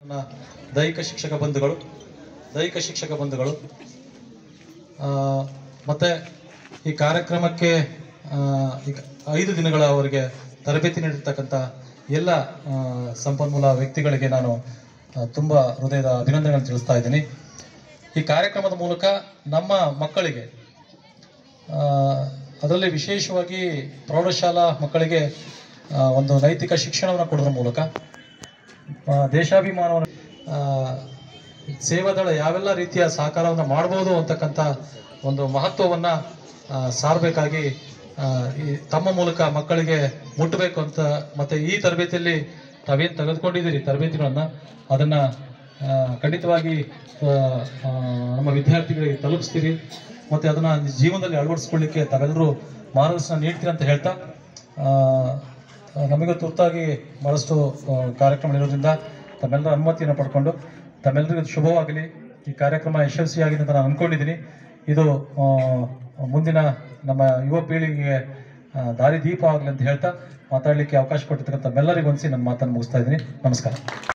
ನನ್ನ ದೈಹಿಕ ಶಿಕ್ಷಕ ಬಂಧುಗಳು ದೈಹಿಕ ಶಿಕ್ಷಕ ಬಂಧುಗಳು ಆ, ಮತ್ತೆ ಈ ಕಾರ್ಯಕ್ರಮಕ್ಕೆ ಆ, ಈಗ ಐದು ದಿನಗಳ ಅವರಿಗೆ ತರಬೇತಿ ನೀಡಿರ್ತಕ್ಕಂಥ ಎಲ್ಲ ಆ, ಸಂಪನ್ಮೂಲ ವ್ಯಕ್ತಿಗಳಿಗೆ ನಾನು ಆ, ತುಂಬ ಹೃದಯದ ಅಭಿನಂದನೆಗಳನ್ನು ತಿಳಿಸ್ತಾ ಇದ್ದೀನಿ ಈ ಕಾರ್ಯಕ್ರಮದ ಮೂಲಕ ನಮ್ಮ ಮಕ್ಕಳಿಗೆ ಆ, ಅದರಲ್ಲಿ ವಿಶೇಷವಾಗಿ ಪ್ರೌಢಶಾಲಾ ಮಕ್ಕಳಿಗೆ ಆ, ಒಂದು ನೈತಿಕ ಶಿಕ್ಷಣವನ್ನು ಕೊಡೋದ್ರ ಮೂಲಕ ಆ, ದೇಶಾಭಿಮಾನವನ್ನು ಆ, ಸೇವಾದಳ ಯಾವೆಲ್ಲ ರೀತಿಯ ಸಹಕಾರವನ್ನು ಮಾಡ್ಬೋದು ಅಂತಕ್ಕಂಥ ಒಂದು ಮಹತ್ವವನ್ನು ಸಾರಬೇಕಾಗಿ ಈ ತಮ್ಮ ಮೂಲಕ ಮಕ್ಕಳಿಗೆ ಮುಟ್ಟಬೇಕು ಅಂತ ಮತ್ತು ಈ ತರಬೇತಿಯಲ್ಲಿ ತಾವೇನು ತೆಗೆದುಕೊಂಡಿದ್ದೀರಿ ತರಬೇತಿಗಳನ್ನು ಅದನ್ನು ಖಂಡಿತವಾಗಿ ಆ, ಆ, ನಮ್ಮ ವಿದ್ಯಾರ್ಥಿಗಳಿಗೆ ತಲುಪಿಸ್ತೀರಿ ಮತ್ತು ಅದನ್ನು ಜೀವನದಲ್ಲಿ ಅಳವಡಿಸ್ಕೊಳ್ಳಿಕ್ಕೆ ತಾವೆಲ್ಲರೂ ಮಾರ್ಗದರ್ಶನ ನೀಡ್ತೀರಿ ಅಂತ ಹೇಳ್ತಾ ಆ, ನಮಗೆ ತುರ್ತಾಗಿ ಭಾಳಷ್ಟು ಆ, ಕಾರ್ಯಕ್ರಮ ಇರೋದ್ರಿಂದ ತಮ್ಮೆಲ್ಲರ ಅನುಮತಿಯನ್ನು ಪಡ್ಕೊಂಡು ತಮ್ಮೆಲ್ಲರಿಗೂ ಇದು ಶುಭವಾಗಲಿ ಈ ಕಾರ್ಯಕ್ರಮ ಯಶಸ್ವಿಯಾಗಿದೆ ಅಂತ ನಾನು ಅಂದ್ಕೊಂಡಿದ್ದೀನಿ ಇದು ಆ, ಮುಂದಿನ ನಮ್ಮ ಯುವ ಪೀಳಿಗೆಗೆ ಆ, ದಾರಿ ದೀಪ ಆಗಲಿ ಅಂತ ಹೇಳ್ತಾ ಮಾತಾಡಲಿಕ್ಕೆ ಅವಕಾಶ ಕೊಟ್ಟಿರ್ತಕ್ಕಂಥ ತಮ್ಮೆಲ್ಲರಿಗೂ ಹೊಂದಿಸಿ ನನ್ನ ಮಾತನ್ನು ಮುಗಿಸ್ತಾ ಇದ್ದೀನಿ ನಮಸ್ಕಾರ